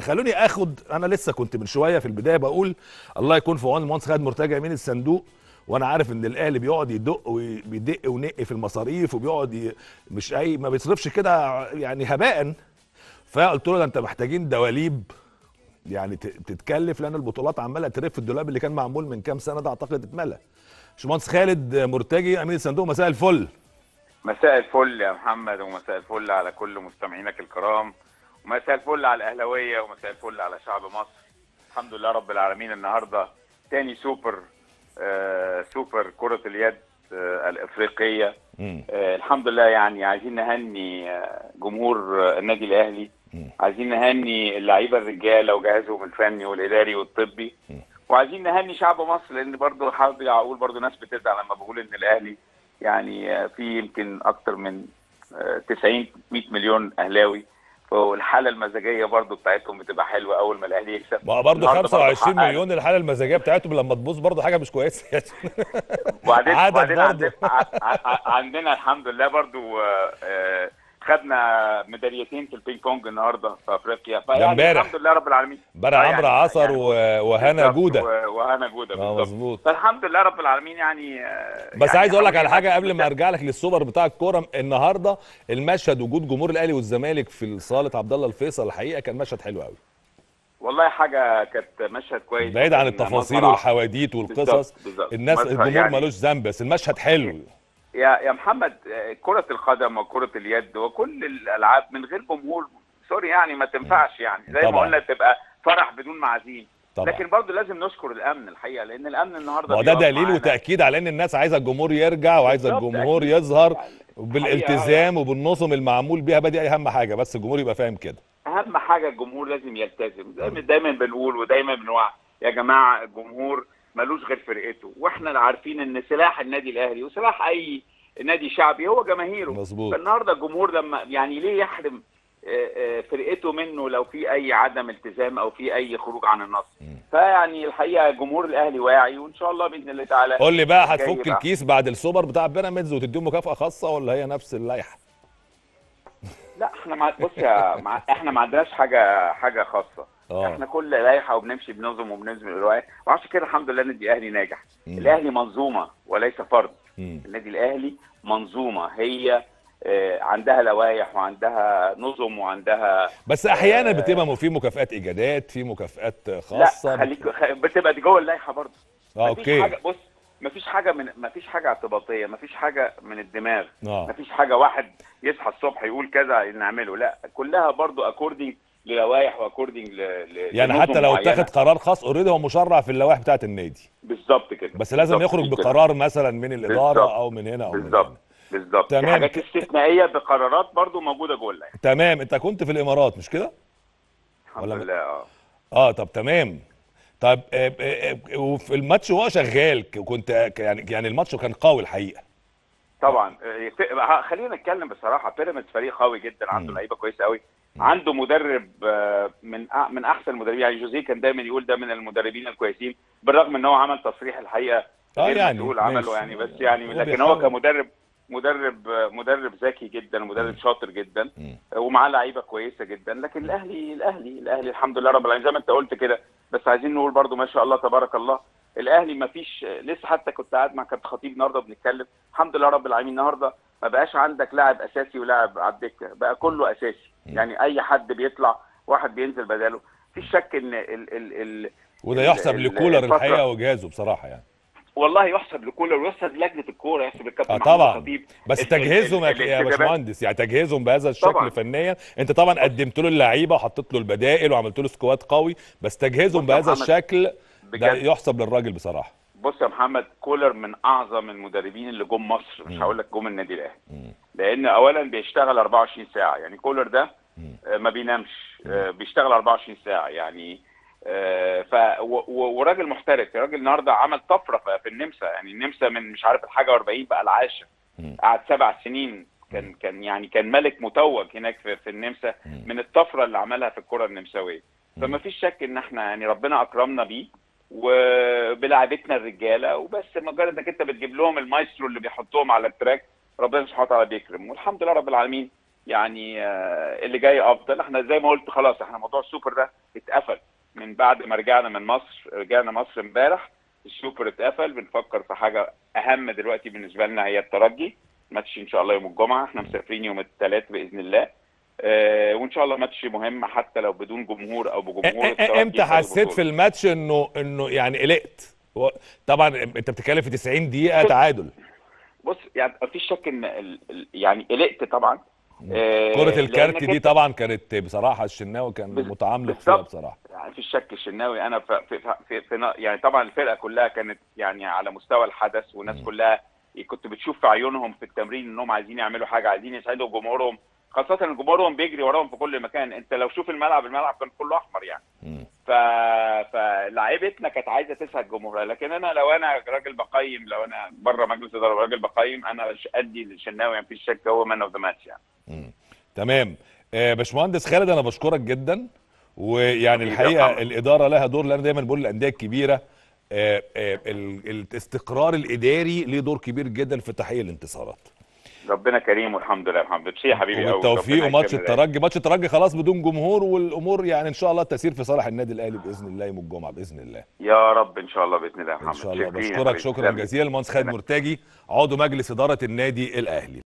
خلوني اخد انا لسه كنت من شويه في البدايه بقول الله يكون في عون المهندس خالد مرتجى يمين الصندوق وانا عارف ان الاهلي بيقعد يدق وبيدق ونق في المصاريف وبيقعد ي... مش اي ما بيصرفش كده يعني هباء فقلت له ده انت محتاجين دواليب يعني ت- تتكلف لان البطولات عماله ترف في الدولاب اللي كان معمول من كام سنه ده اعتقد اتملى باشمهندس خالد مرتجي امين الصندوق مساء الفل مساء الفل يا محمد ومساء الفل على كل مستمعينك الكرام ومساء الفل على الاهلاويه ومساء الفل على شعب مصر الحمد لله رب العالمين النهارده تاني سوبر آه سوبر كره اليد آه الافريقيه مم. آه الحمد لله يعني عايزين نهني آه جمهور آه النادي الاهلي مم. عايزين نهني اللعيبه الرجاله وجهازهم الفني والاداري والطبي مم. وعايزين نهني شعب مصر لان برضه حابب اقول برضه ناس بتزعل لما بقول ان الاهلي يعني آه، في يمكن اكتر من آه، 90 100 مليون اهلاوي والحاله المزاجيه برضه بتاعتهم بتبقى حلوه اول ما الاهلي يكسب ما هو برضه النهاردة 25 حقق- مليون الحاله المزاجيه بتاعتهم لما تبوظ برضه حاجه مش كويسه وبعدين عدد وبعدين برضه. عندنا, ع- ع- عندنا الحمد لله برضو آه، آه، خدنا ميداليتين في البينج بونج النهارده في افريقيا فيعني امبارح. الحمد لله رب العالمين امبارح آه، عمرو يعني- عصر يعني و- وهنا بالظبط، جوده و- وهنا جوده اه بالظبط مظبوط فالحمد لله رب العالمين يعني آه، بس يعني عايز اقول لك على الحمد حاجه لله. قبل ما ارجع لك للسوبر بتاع الكوره النهارده المشهد وجود جمهور الاهلي والزمالك في صاله عبد الله الفيصل الحقيقه كان مشهد حلو قوي والله حاجه كانت مشهد كويس بعيد عن كان التفاصيل مظهر والحواديت والقصص بالظبط، بالظبط. الناس مظهر الجمهور يعني- ملوش ذنب بس المشهد حلو يا يا محمد آه، كرة القدم وكرة اليد وكل الألعاب من غير جمهور سوري يعني ما تنفعش يعني زي ما طبعا. قلنا تبقى فرح بدون معازيم طبعا لكن برضه لازم نشكر الأمن الحقيقة لأن الأمن النهارده ما هو ده بيقف دليل معانا. وتاكيد على ان الناس عايزه الجمهور يرجع وعايزه بالظبط، الجمهور أكيد. يظهر يعني وبالالتزام وبالنظم المعمول بيها بدي اهم حاجه بس الجمهور يبقى فاهم كده أهم حاجة الجمهور لازم يلتزم دايما دايما بنقول ودايما بنوعي يا جماعة الجمهور ملوش غير فرقته واحنا عارفين ان سلاح النادي الاهلي وسلاح اي نادي شعبي هو جماهيره مظبوط فالنهارده الجمهور لما يعني ليه يحرم آه، آه، فرقته منه لو في اي عدم التزام او في اي خروج عن النص مم. فيعني الحقيقه جمهور الاهلي واعي وان شاء الله باذن الله تعالى قول لي بقى جاي هتفك بقى. الكيس بعد السوبر بتاع بيراميدز وتديهم مكافاه خاصه ولا هي نفس اللائحه لا احنا مع... بص يا مع... احنا ما عندناش حاجه حاجه خاصه اه احنا كل لائحه وبنمشي بنظم وبنظم الروايه وعشان كده الحمد لله النادي الاهلي ناجح مم. الاهلي منظومه وليس فرد مم. النادي الاهلي منظومه هي آه، عندها لوائح وعندها نظم وعندها بس احيانا آه. بتبقى في مكافآت ايجادات في مكافآت لا خاصه خليك خ- بتبقى دي جوه اللائحه برضه اه مفيش اوكي حاجه بص مفيش حاجه من مفيش حاجه اعتباطيه مفيش حاجه من الدماغ اه مفيش حاجه واحد يصحى الصبح يقول كذا نعمله لا كلها برضو اكوردنج للوائح واكوردنج ل... ل... يعني لنظم حتى لو معينة. اتاخد قرار خاص اوريدي هو مشرع في اللوائح بتاعه النادي بالظبط كده بس لازم بالظبط يخرج كده. بقرار مثلا من الاداره بالظبط. او من هنا او من بالظبط هنا بالظبط تمام. في حاجات استثنائيه بقرارات برضو موجوده جوه اللائحه تمام انت كنت في الامارات مش كده الحمد ولا- لله اه اه طب تمام طب آه، آه، آه، وفي الماتش وهو شغال ك- كنت ك- يعني يعني الماتش كان قوي الحقيقه طبعا آه، ف- ها، خلينا نتكلم بصراحه بيراميدز فريق قوي جدا عنده مم. لعيبه كويسه قوي عنده مدرب آه، من أ- من احسن المدربين يعني جوزيه كان دايما يقول ده من المدربين الكويسين بالرغم ان هو عمل تصريح الحقيقه اه غير يعني مسؤول ماشي. عمله يعني بس يعني هو لكن هو بيحاول. كمدرب مدرب آه، مدرب ذكي جدا ومدرب مم. شاطر جدا مم. آه، ومعاه لعيبه كويسه جدا لكن الاهلي الاهلي الاهلي الحمد لله رب العالمين زي ما انت قلت كده بس عايزين نقول برضو ما شاء الله تبارك الله الاهلي ما فيش لسه حتى كنت قاعد مع كابتن خطيب النهارده بنتكلم الحمد لله رب العالمين النهارده ما بقاش عندك لاعب اساسي ولاعب على الدكه بقى كله اساسي مم. يعني اي حد بيطلع واحد بينزل بداله في شك ان ال ال ال وده ال- يحسب ال- لكولر الفترة- الحقيقه وجهازه بصراحه يعني والله يحسب لكولر ويحسب لجنه الكوره يحسب الكابتن اه محمود طبعا الخطيب بس ال- تجهيزهم ال- يا يا الانتدابات. باشمهندس يعني تجهيزهم بهذا الشكل طبعا. فنيا انت طبعا قدمت له اللعيبه وحطيت له البدائل وعملت له سكواد قوي بس تجهيزهم بص يا بهذا محمد، الشكل ده بجد يحسب للراجل بصراحه بص يا محمد كولر من اعظم المدربين اللي جم مصر مش مم. هقول لك جم النادي الاهلي مم. لان اولا بيشتغل 24 ساعه يعني كولر ده مم. آه، ما بينامش آه، بيشتغل 24 ساعه يعني آه، ف و- و- وراجل محترف الراجل النهارده عمل طفره في- في النمسا يعني النمسا من مش عارف الحاجه 40 بقى العاشر مم. قعد سبع سنين كان كان يعني كان ملك متوج هناك في, في النمسا مم. من الطفره اللي عملها في الكره النمساويه مم. فما فيش شك ان احنا يعني ربنا اكرمنا بيه وبلاعبتنا الرجاله وبس مجرد انك انت بتجيب لهم المايسترو اللي بيحطهم على التراك ربنا سبحانه وتعالى بيكرم والحمد لله رب العالمين يعني آه، اللي جاي افضل احنا زي ما قلت خلاص احنا موضوع السوبر ده اتقفل من بعد ما رجعنا من مصر رجعنا مصر امبارح السوبر اتقفل بنفكر في حاجه اهم دلوقتي بالنسبه لنا هي الترجي ماتش ان شاء الله يوم الجمعه احنا مسافرين يوم الثلاث باذن الله آه وان شاء الله ماتش مهم حتى لو بدون جمهور او بجمهور إ- إ- امتى حسيت في الماتش انه انه يعني قلقت و- طبعا انت بتتكلم في 90 دقيقه تعادل بص يعني مفيش شك ان ال- ال- يعني قلقت طبعا آه، كره الكارت لأنك دي أنت- طبعا كانت بصراحه الشناوي كان بال- متعمق فيها بالظبط. بصراحه يعني في الشك الشناوي انا في في, في, في يعني طبعا الفرقه كلها كانت يعني على مستوى الحدث والناس كلها كنت بتشوف في عيونهم في التمرين انهم عايزين يعملوا حاجه عايزين يسعدوا جمهورهم خاصه ان جمهورهم بيجري وراهم في كل مكان انت لو شوف الملعب الملعب كان كله احمر يعني مم. ف... فلاعيبتنا كانت عايزه تسعد جمهورها لكن انا لو انا راجل بقيم لو انا بره مجلس اداره راجل بقيم انا ش- ادي الشناوي يعني مفيش شك هو مان اوف ذا ماتش يعني مم. تمام آه، باشمهندس خالد انا بشكرك جدا ويعني حبيبي يا الحقيقه محمد. الاداره لها دور لان دايما بقول الانديه الكبيره آه، آه، ال- الاستقرار الاداري ليه دور كبير جدا في تحقيق الانتصارات ربنا كريم والحمد لله الحمد لله يا حبيبي أوي. والتوفيق ربنا وماتش يكرمنا. الترجي ماتش الترجي خلاص بدون جمهور والامور يعني ان شاء الله تسير في صالح النادي الاهلي باذن الله يوم الجمعه باذن الله يا رب ان شاء الله باذن الله يا ان محمد شاء الله شاكرين يا بشكرك حبيبي. شكرا تسلم. جزيلا المهندس خالد مرتجي عضو مجلس اداره النادي الاهلي